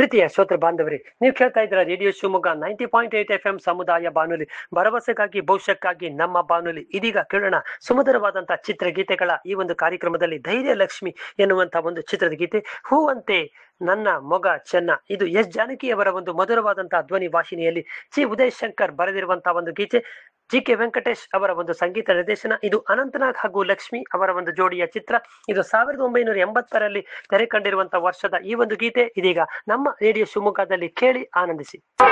ಪ್ರೀತಿಯ ಶ್ರೋತೃ ಬಾಂಧವರೇ ನೀವು ಕೇಳ್ತಾ ಇದ್ರ radio Shivamogga ninety point eight F M ಸಮುದಾಯ ಬಾನುಲಿ ಭರವಸೆಗಾಗಿ ಭವಿಷ್ಯಕ್ಕಾಗಿ ನಮ್ಮ ಬಾನುಲಿ ಇದೀಗ ಕೇಳೋಣ ಸುಮಧುರವಾದಂತಹ ಚಿತ್ರಗೀತೆಗಳ ಈ ಒಂದು ಕಾರ್ಯಕ್ರಮದಲ್ಲಿ ಧೈರ್ಯ ಲಕ್ಷ್ಮಿ ಎನ್ನುವಂತಹ ಒಂದು ಚಿತ್ರದ ಗೀತೆ ಹೂವಂತೆ ನನ್ನ ಮೊಗ ಚೆನ್ನ ಇದು ಎಸ್ ಜಾನಕಿಯವರ ಒಂದು ಮಧುರವಾದಂತಹ ಧ್ವನಿ ವಾಹಿನಿಯಲ್ಲಿ ಜಿ ಉದಯ್ ಶಂಕರ್ ಬರೆದಿರುವಂತಹ ಒಂದು ಗೀತೆ ಜಿ ಕೆ ವೆಂಕಟೇಶ್ ಅವರ ಒಂದು ಸಂಗೀತ ನಿರ್ದೇಶನ ಇದು ಅನಂತನಾಗ್ ಹಾಗೂ ಲಕ್ಷ್ಮಿ ಅವರ ಒಂದು ಜೋಡಿಯ ಚಿತ್ರ ಇದು ಸಾವಿರದ ಒಂಬೈನೂರ ಎಂಬತ್ತರಲ್ಲಿ ತೆರೆ ಕಂಡಿರುವಂತಹ ವರ್ಷದ ಈ ಒಂದು ಗೀತೆ ಇದೀಗ ನಮ್ಮ ರೇಡಿಯೋ ಶಿವಮೊಗ್ಗದಲ್ಲಿ ಕೇಳಿ ಆನಂದಿಸಿ